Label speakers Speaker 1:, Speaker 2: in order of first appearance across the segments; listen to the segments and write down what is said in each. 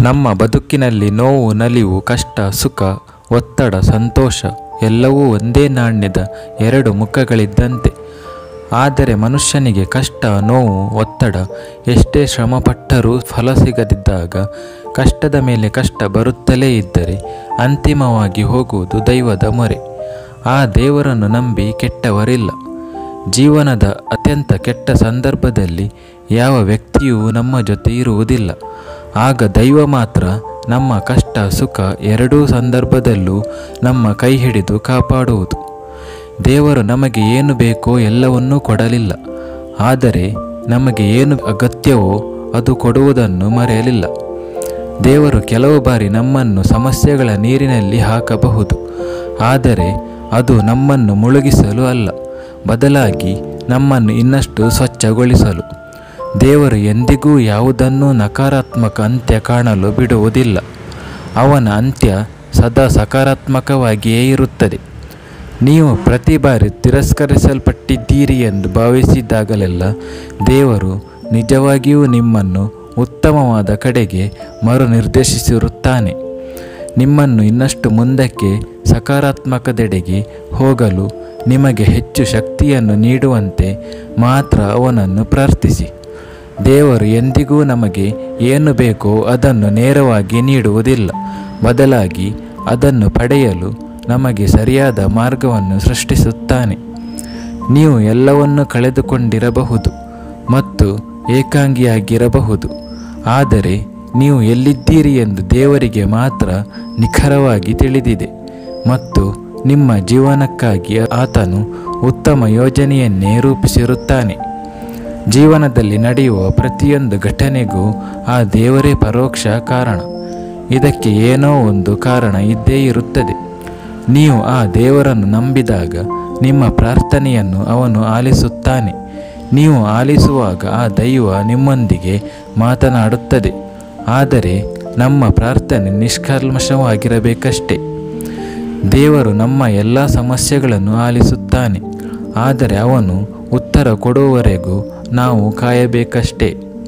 Speaker 1: ನಮ್ಮ ಬದುಕಿನಲ್ಲಿ ನೋವು ನಲಿವು ಕಷ್ಟ ಸುಖ ಒತ್ತಡ ಸಂತೋಷ ಎಲ್ಲವೂ ಒಂದೇ ನಾಣ್ಯದ ಎರಡು ಮುಖಗಳಿದ್ದಂತೆ ಆದರೆ ಮನುಷ್ಯನಿಗೆ ಕಷ್ಟ ನೋವು ಒತ್ತಡ ಎಷ್ಟೇ ಶ್ರಮಪಟ್ಟರೂ ಫಲ ಸಿಗದಿದ್ದಾಗ ಕಷ್ಟದ ಮೇಲೆ ಕಷ್ಟ ಬರುತ್ತಲೇ ಇದ್ದರೆ ಅಂತಿಮವಾಗಿ ಹೋಗುವುದು ದೈವದ ಮೊರೆ ಆ ದೇವರನ್ನು ನಂಬಿ ಕೆಟ್ಟವರಿಲ್ಲ ಜೀವನದ ಅತ್ಯಂತ ಕೆಟ್ಟ ಸಂದರ್ಭದಲ್ಲಿ ಯಾವ ವ್ಯಕ್ತಿಯೂ ನಮ್ಮ ಜೊತೆ ಇರುವುದಿಲ್ಲ ಆಗ ದೈವ ಮಾತ್ರ ನಮ್ಮ ಕಷ್ಟ ಸುಖ ಎರಡೂ ಸಂದರ್ಭದಲ್ಲೂ ನಮ್ಮ ಕೈ ಹಿಡಿದು ಕಾಪಾಡುವುದು ದೇವರು ನಮಗೆ ಏನು ಬೇಕೋ ಎಲ್ಲವನ್ನೂ ಕೊಡಲಿಲ್ಲ ಆದರೆ ನಮಗೆ ಏನು ಅಗತ್ಯವೋ ಅದು ಕೊಡುವುದನ್ನು ಮರೆಯಲಿಲ್ಲ ದೇವರು ಕೆಲವು ಬಾರಿ ನಮ್ಮನ್ನು ಸಮಸ್ಯೆಗಳ ನೀರಿನಲ್ಲಿ ಹಾಕಬಹುದು ಆದರೆ ಅದು ನಮ್ಮನ್ನು ಮುಳುಗಿಸಲು ಅಲ್ಲ ಬದಲಾಗಿ ನಮ್ಮನ್ನು ಇನ್ನಷ್ಟು ಸ್ವಚ್ಛಗೊಳಿಸಲು ದೇವರು ಎಂದಿಗೂ ಯಾವುದನ್ನೂ ನಕಾರಾತ್ಮಕ ಅಂತ್ಯ ಕಾಣಲು ಬಿಡುವುದಿಲ್ಲ ಅವನ ಅಂತ್ಯ ಸದಾ ಸಕಾರಾತ್ಮಕವಾಗಿಯೇ ಇರುತ್ತದೆ ನೀವು ಪ್ರತಿ ಬಾರಿ ತಿರಸ್ಕರಿಸಲ್ಪಟ್ಟಿದ್ದೀರಿ ಎಂದು ಭಾವಿಸಿದಾಗಲೆಲ್ಲ ದೇವರು ನಿಜವಾಗಿಯೂ ನಿಮ್ಮನ್ನು ಉತ್ತಮವಾದ ಕಡೆಗೆ ಮರು ನಿರ್ದೇಶಿಸಿರುತ್ತಾನೆ ನಿಮ್ಮನ್ನು ಇನ್ನಷ್ಟು ಮುಂದಕ್ಕೆ ಸಕಾರಾತ್ಮಕದೆಡೆಗೆ ಹೋಗಲು ನಿಮಗೆ ಹೆಚ್ಚು ಶಕ್ತಿಯನ್ನು ನೀಡುವಂತೆ ಮಾತ್ರ ಅವನನ್ನು ಪ್ರಾರ್ಥಿಸಿ ದೇವರು ಎಂದಿಗೂ ನಮಗೆ ಏನು ಬೇಕೋ ಅದನ್ನು ನೇರವಾಗಿ ನೀಡುವುದಿಲ್ಲ ಬದಲಾಗಿ ಅದನ್ನು ಪಡೆಯಲು ನಮಗೆ ಸರಿಯಾದ ಮಾರ್ಗವನ್ನು ಸೃಷ್ಟಿಸುತ್ತಾನೆ ನೀವು ಎಲ್ಲವನ್ನು ಕಳೆದುಕೊಂಡಿರಬಹುದು ಮತ್ತು ಏಕಾಂಗಿಯಾಗಿರಬಹುದು ಆದರೆ ನೀವು ಎಲ್ಲಿದ್ದೀರಿ ಎಂದು ದೇವರಿಗೆ ಮಾತ್ರ ನಿಖರವಾಗಿ ತಿಳಿದಿದೆ ಮತ್ತು ನಿಮ್ಮ ಜೀವನಕ್ಕಾಗಿ ಆತನು ಉತ್ತಮ ಯೋಜನೆಯನ್ನೇ ರೂಪಿಸಿರುತ್ತಾನೆ ಜೀವನದಲ್ಲಿ ನಡೆಯುವ ಪ್ರತಿಯೊಂದು ಘಟನೆಗೂ ಆ ದೇವರೇ ಪರೋಕ್ಷ ಕಾರಣ ಇದಕ್ಕೆ ಏನೋ ಒಂದು ಕಾರಣ ಇದ್ದೇ ಇರುತ್ತದೆ ನೀವು ಆ ದೇವರನ್ನು ನಂಬಿದಾಗ ನಿಮ್ಮ ಪ್ರಾರ್ಥನೆಯನ್ನು ಅವನು ಆಲಿಸುತ್ತಾನೆ ನೀವು ಆಲಿಸುವಾಗ ಆ ದೈವ ನಿಮ್ಮೊಂದಿಗೆ ಮಾತನಾಡುತ್ತದೆ ಆದರೆ ನಮ್ಮ ಪ್ರಾರ್ಥನೆ ನಿಷ್ಕಲ್ಮಶವಾಗಿರಬೇಕಷ್ಟೆ ದೇವರು ನಮ್ಮ ಎಲ್ಲ ಸಮಸ್ಯೆಗಳನ್ನು ಆಲಿಸುತ್ತಾನೆ ಆದರೆ ಅವನು ಉತ್ತರ ಕೊಡುವವರೆಗೂ ನಾವು ಕಾಯಬೇಕಷ್ಟೇ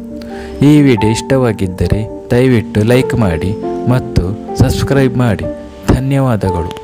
Speaker 1: ಈ ವಿಡಿಯೋ ಇಷ್ಟವಾಗಿದ್ದರೆ ದಯವಿಟ್ಟು ಲೈಕ್ ಮಾಡಿ ಮತ್ತು ಸಬ್ಸ್ಕ್ರೈಬ್ ಮಾಡಿ ಧನ್ಯವಾದಗಳು